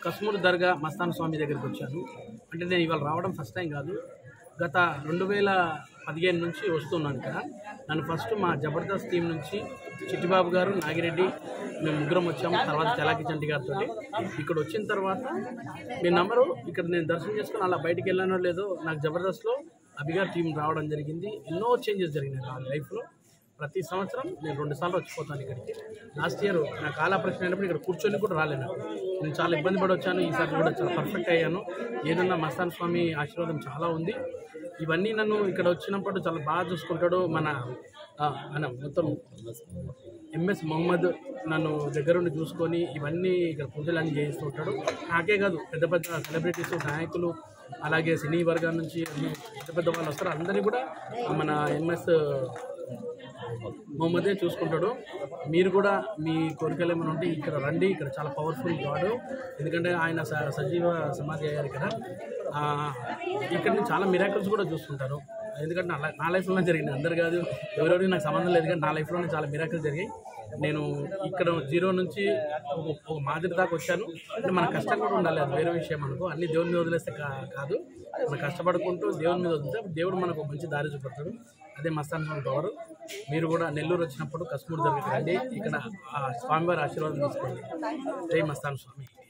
కస్మూర్ దర్గా మస్తాన్ స్వామి దగ్గరికి వచ్చాను అంటే నేను ఇవాళ రావడం ఫస్ట్ టైం కాదు గత రెండు వేల పదిహేను నుంచి వస్తున్నాను ఇక్కడ నన్ను ఫస్ట్ మా జబర్దస్త్ టీం నుంచి చిట్టిబాబు గారు నాగిరెడ్డి మేము ముగ్గురం వచ్చాము తర్వాత చలాకి చంటి గారితో ఇక్కడ వచ్చిన తర్వాత మీ నంబరు ఇక్కడ నేను దర్శనం చేసుకుని అలా బయటికి వెళ్ళానో లేదో నాకు జబర్దస్త్లో అభిగారు టీం రావడం జరిగింది ఎన్నో చేంజెస్ జరిగినాయి నా లైఫ్లో ప్రతి సంవత్సరం నేను రెండు సార్లు వచ్చిపోతాను ఇక్కడికి లాస్ట్ ఇయర్ నా కాల ప్రశ్న అయినప్పుడు ఇక్కడ కూర్చొని కూడా రాలేను నేను చాలా ఇబ్బంది పడి వచ్చాను ఈసారి కూడా చాలా పర్ఫెక్ట్ అయ్యాను ఏదన్నా మస్తాన్ స్వామి ఆశీర్వాదం చాలా ఉంది ఇవన్నీ నన్ను ఇక్కడ వచ్చినప్పుడు చాలా బాగా చూసుకుంటాడు మన ఆ, మన మొత్తం ఎంఎస్ మొహమ్మద్ నన్ను దగ్గరుండి చూసుకొని ఇవన్నీ ఇక్కడ పూజలు అన్ని చేయిస్తూ ఉంటాడు నాకే కాదు పెద్ద పెద్ద సెలబ్రిటీస్ నాయకులు అలాగే సినీ వర్గాల నుంచి అన్ని పెద్ద పెద్ద వాళ్ళు వస్తారు అందరినీ కూడా మన ఎంఎస్ మొహమ్మదే చూసుకుంటాడు మీరు కూడా మీ కోరికలు ఏమైనా ఉంటే ఇక్కడ రండి ఇక్కడ చాలా పవర్ఫుల్ గాడు ఎందుకంటే ఆయన స- సజీవ సమాధి అయ్యారు ఇక్కడ ఆ, ఇక్కడ నుంచి చాలా మిరాకిల్స్ కూడా చూస్తుంటారు ఎందుకంటే నా లై- నా లైఫ్లోనే జరిగింది అందరు కాదు ఎవరెవరికి నాకు సంబంధం లేదు కానీ నా లైఫ్లోనే చాలా మిరాకిల్స్ జరిగాయి నేను ఇక్కడ జీరో నుంచి ఒక ఒక మాదిరి దాకా వచ్చాను అంటే మన కష్టం కూడా ఉండాలి అది వేరే విషయం అనుకో అన్ని దేవుని మీద వదిలేస్తే కా- కాదు మనం కష్టపడుకుంటూ దేవుని మీద వదిలితే దేవుడు మనకు ఒక మంచి దారి చూపెడతాడు అదే మస్తాన్ స్వామి పవర్ మీరు కూడా నెల్లూరు వచ్చినప్పుడు కశ్మూర్ దగ్గరికి రండి ఇక్కడ ఆ స్వామివారి ఆశీర్వాదం తీసుకోండి జై మస్తాన్ స్వామి